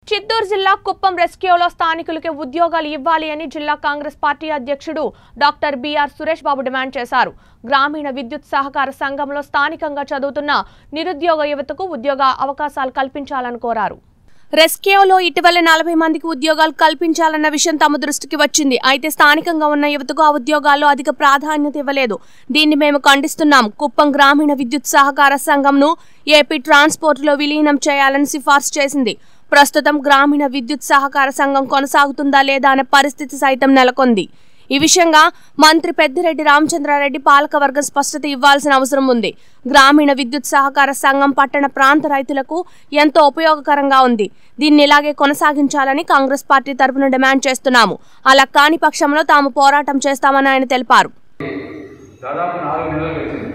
చిత్తూరు జిల్లా కుప్పం రెస్క్యూలో స్థానికులకి ఉద్యోగాలు ఇవ్వాలి అని జిల్లా కాంగ్రెస్ పార్టీ అధ్యక్షుడు doctor BR Suresh Babu demand చేశారు గ్రామీణ విద్యుత్ సహకార సంఘంలో స్థానికంగా చదువుతున్న నిరుద్యోగ యువతకు ఉద్యోగ అవకాశాలు కల్పించాలని కోరారు రెస్క్యూలో ఇటీవల నలభై మందికి ఉద్యోగాలు కల్పించాలన్న విషయం తమ దృష్టికి వచ్చింది అయితే స్థానికంగా ఉన్న యువతకు ఆ ఉద్యోగాల్లో అధిక ప్రాధాన్యత ఇవ్వలేదు దీన్ని మేము ఖండిస్తున్నాం కుప్పం గ్రామీణ విద్యుత్ సహకార సంఘంను ఏపీ ట్రాన్స్పోర్ట్లో విలీనం చేయాలని సిఫార్సు చేసింది ప్రస్తుతం గ్రామీణ విద్యుత్ సహకార సంఘం కొనసాగుతుందా లేదా అనే పరిస్థితి సైతం నెలకొంది ఈ విషయంగా మంత్రి పెద్దిరెడ్డి రామచంద్రారెడ్డి పాలకవర్గం స్పష్టత ఇవ్వాల్సిన అవసరం ఉంది గ్రామీణ విద్యుత్ సహకార సంఘం పట్టణ ప్రాంత రైతులకు ఎంతో ఉపయోగకరంగా ఉంది దీన్ని ఇలాగే కొనసాగించాలని కాంగ్రెస్ పార్టీ తరపున డిమాండ్ చేస్తున్నాము అలా కాని పక్షంలో తాము పోరాటం చేస్తామని ఆయన తెలిపారు దాదాపు నాలుగు నెలలు గడిచింది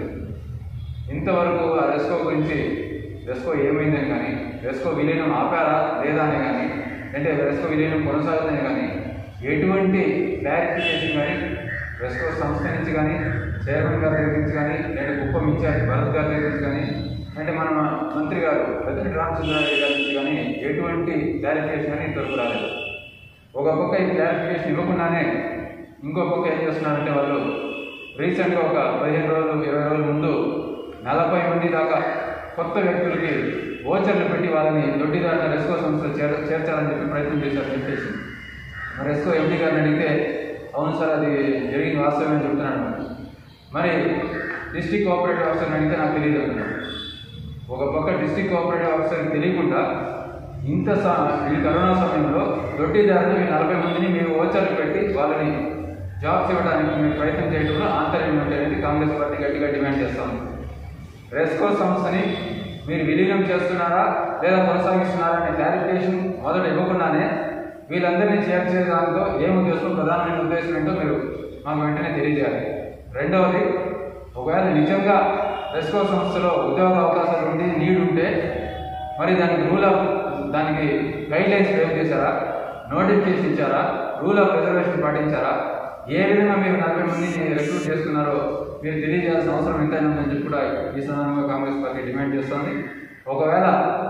ఇంతవరకు ఆ రెస్కో గురించి రెస్కో ఏమైందని కానీ రెస్కో విలీనం ఆపారా లేదా అని కానీ అంటే రెస్కో విలీనం కొనసాగుతుందని కానీ ఎటువంటి క్లారిఫికేషన్ కానీ రెస్కో సంస్థ నుంచి కానీ చైర్మన్ గారి దగ్గర నుంచి కానీ లేదా కుప్పం ఇన్ఛార్జ్ భరత్ గారి దగ్గర నుంచి కానీ అంటే మన మంత్రి గారు పెద్దటి రామచంద్రారెడ్డి గారి నుంచి కానీ ఎటువంటి క్లారిఫికేషన్ కానీ ఇంతవరకు రాలేదు ఒక పక్క ఈ క్లారిఫికేషన్ ఇవ్వకుండానే ఇంకో పక్క ఏం చేస్తున్నారంటే వాళ్ళు రీసెంట్గా ఒక పదిహేను రోజులు ఇరవై రోజుల ముందు నలభై మంది దాకా కొత్త వ్యక్తులకి ఓచర్లు పెట్టి వాళ్ళని దొడ్డిదారిన రెస్కో సంస్థ చేర చేర్చాలని చెప్పి ప్రయత్నం చేశారని చెప్పేసి మరి రెస్కో ఎండి గారిని అడిగితే అవును సార్ అది జరిగిన వాస్తవమే అని చెప్తున్నాడు మరి. మరి డిస్టిక్ కోఆపరేటివ్ ఆఫీసర్ని అడిగితే నాకు తెలియదు అంటున్నాడు ఒక పక్క డిస్టిక్ కోఆపరేటివ్ ఆఫీసర్కి తెలియకుండా ఇంత స ఈ కరోనా సమయంలో దొడ్డిదారులు ఈ నలభై మందిని మేము ఓచర్లు పెట్టి వాళ్ళని జాబ్స్ ఇవ్వడానికి మేము ప్రయత్నం చేయడంలో ఆంతర్యం ఏంటి అనేది కాంగ్రెస్ పార్టీ గట్టిగా డిమాండ్ చేస్తాం రెస్కో సంస్థని మీరు విలీనం చేస్తున్నారా లేదా కొనసాగిస్తున్నారా అనే క్లారిఫికేషన్ మొదట ఇవ్వకుండానే వీళ్ళందరినీ చేర్చే దాంతో ఏం ఉద్దేశం ప్రధానమైన ఉద్దేశం ఏంటో మీరు మాకు వెంటనే తెలియజేయాలి రెండవది ఒకవేళ నిజంగా రెస్కో సంస్థలో ఉద్యోగ అవకాశాలు ఉండి నీడ్ ఉంటే మరి దానికి రూల్ ఆఫ్ దానికి గైడ్ లైన్స్ ప్రయోగం చేశారా నోటిఫికేషన్ ఇచ్చారా రూల్ ఆఫ్ రిజర్వేషన్ పాటించారా ఏ విధంగా మీరు నలభై మందిని రిక్రూట్ చేస్తున్నారో మీరు తెలియజేయాల్సిన అవసరం ఎంతైనా ఉందని చెప్పి కూడా ఈ సందర్భంగా కాంగ్రెస్ పార్టీ డిమాండ్ చేస్తోంది ఒకవేళ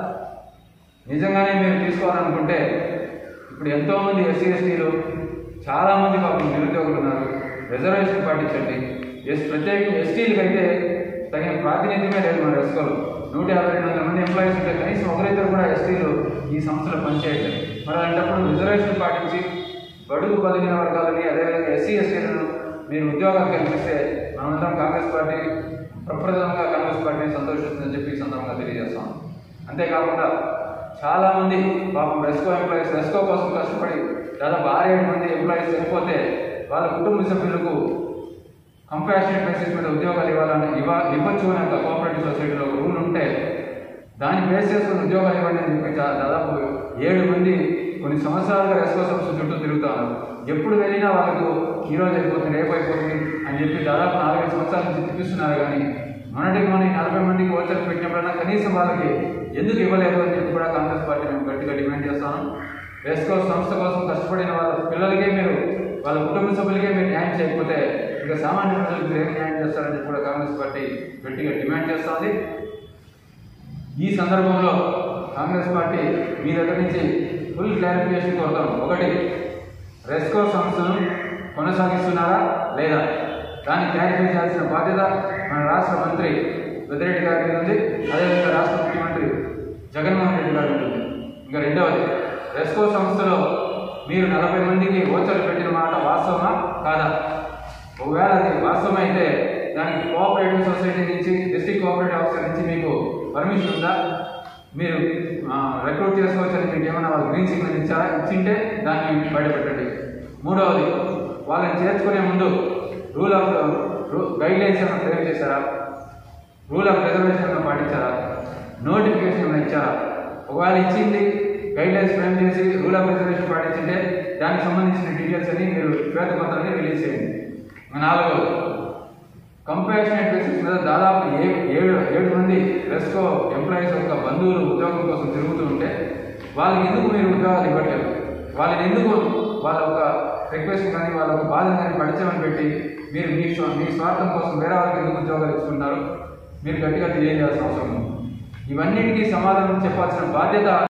నిజంగానే మీరు తీసుకోవాలనుకుంటే ఇప్పుడు ఎంతోమంది ఎస్సీ ఎస్టీలు చాలామంది పాపం నిరుద్యోగులు ఉన్నారు రిజర్వేషన్ పాటించండి ఎస్ ప్రత్యేకంగా ఎస్టీలకు అయితే తగిన ప్రాతినిధ్యమే లేదు మన రెస్కోలో నూట యాభై రెండు వందల మంది ఎంప్లాయీస్ ఉంటే కనీసం ఒకరిద్దరు కూడా ఎస్టీలు ఈ సంస్థలో పనిచేయట్లేదు మరి అలాంటప్పుడు రిజర్వేషన్ పాటించి బడుగు బలిగిన వర్గాలని అదేవిధంగా ఎస్సీ ఎస్టీలను మీరు ఉద్యోగాలు కల్పిస్తే మనమందరం కాంగ్రెస్ పార్టీ ప్రప్రథమంగా కాంగ్రెస్ పార్టీని సంతోషిస్తుందని చెప్పి ఈ సందర్భంగా తెలియజేస్తాం అంతేకాకుండా చాలామంది పాపం రెస్కో ఎంప్లాయీస్ రెస్కో కోసం కష్టపడి దాదాపు ఆరేడు మంది ఎంప్లాయీస్ చనిపోతే వాళ్ళ కుటుంబ సభ్యులకు కంపాషనేట్ బేసిస్ మీద ఉద్యోగాలు ఇవ్వాలని ఇవ్వ ఇవ్వచ్చు అనే ఒక కోఆపరేటివ్ సొసైటీలో ఒక రూల్ ఉంటే దాన్ని బేస్ చేసుకుని ఉద్యోగాలు ఇవ్వండి అని చెప్పి చా- దాదాపు ఏడు మంది కొన్ని సంవత్సరాలుగా రెస్కో సంస్థ చుట్టూ తిరుగుతారు ఎప్పుడు వెళ్ళినా వాళ్ళకు ఈ రోజు అయిపోతుంది రేపు అయిపోతుంది అని చెప్పి దాదాపు నాలుగైదు సంవత్సరాల నుంచి తిప్పిస్తున్నారు కానీ మొన్నటికి మన ఈ నలభై మందికి ఓచర్ పెట్టినప్పుడైనా కనీసం వాళ్ళకి ఎందుకు ఇవ్వలేదు అని చెప్పి కూడా కాంగ్రెస్ పార్టీ మేము గట్టిగా డిమాండ్ చేస్తాను రెస్కో సంస్థ కోసం కష్టపడిన వాళ్ళ పిల్లలకే మీరు వాళ్ళ కుటుంబ సభ్యులకే మీరు న్యాయం చేయకపోతే ఇక సామాన్య ప్రజలకు మీరు ఏం న్యాయం చేస్తారని చెప్పి కూడా కాంగ్రెస్ పార్టీ గట్టిగా డిమాండ్ చేస్తుంది ఈ సందర్భంలో కాంగ్రెస్ పార్టీ మీ దగ్గర నుంచి ఫుల్ క్లారిఫికేషన్ కోరుతాం ఒకటి రెస్కో సంస్థను కొనసాగిస్తున్నారా లేదా దాన్ని క్లారిఫై చేయాల్సిన బాధ్యత మన రాష్ట్ర మంత్రి పెద్దిరెడ్డి గారి మీద ఉంది అదేవిధంగా రాష్ట్ర ముఖ్యమంత్రి జగన్మోహన్ రెడ్డి గారి మీద ఉంది ఇంకా రెండవది రెస్కో సంస్థలో మీరు నలభై మందికి ఓచర్లు పెట్టిన మాట వాస్తవమా కాదా ఒకవేళ అది వాస్తవమైతే దానికి కోఆపరేటివ్ సొసైటీ నుంచి డిస్ట్రిక్ట్ కోఆపరేటివ్ ఆఫీసర్ నుంచి మీకు పర్మిషన్ ఉందా మీరు రిక్రూట్ చేసుకోవచ్చని మీకు ఏమైనా వాళ్ళు గ్రీన్ సిగ్నల్ ఇచ్చారా ఇచ్చింటే దాన్ని బయటపెట్టండి మూడవది వాళ్ళని చేర్చుకునే ముందు రూల్ ఆఫ్ గైడ్ లైన్స్ ఏమైనా ఫ్రేమ్ చేశారా రూల్ ఆఫ్ రిజర్వేషన్ ఏమైనా పాటించారా నోటిఫికేషన్ ఏమైనా ఇచ్చారా ఒకవేళ ఇచ్చింది గైడ్ లైన్స్ ఫ్రేమ్ చేసి రూల్ ఆఫ్ రిజర్వేషన్ పాటించింటే దానికి సంబంధించిన డీటెయిల్స్ అని మీరు శ్వేతపత్రాన్ని రిలీజ్ చేయండి ఇంకా నాలుగవది కంపాషనేట్ బేసిస్ మీద దాదాపు ఏ ఏడు ఏడు మంది రెస్కో ఎంప్లాయీస్ యొక్క బంధువులు ఉద్యోగం కోసం తిరుగుతూ ఉంటే వాళ్ళకి ఎందుకు మీరు ఉద్యోగాలు ఇవ్వట్లేదు వాళ్ళని ఎందుకు వాళ్ళ ఒక రిక్వెస్ట్ కానీ వాళ్ళ ఒక బాధ కానీ పరిచయం పెట్టి మీరు మీ స్వ- మీ స్వార్థం కోసం వేరే వాళ్ళకి ఎందుకు ఉద్యోగాలు ఇచ్చుకుంటారు మీరు గట్టిగా తెలియజేయాల్సిన అవసరం ఉంది ఇవన్నిటికీ సమాధానం చెప్పాల్సిన బాధ్యత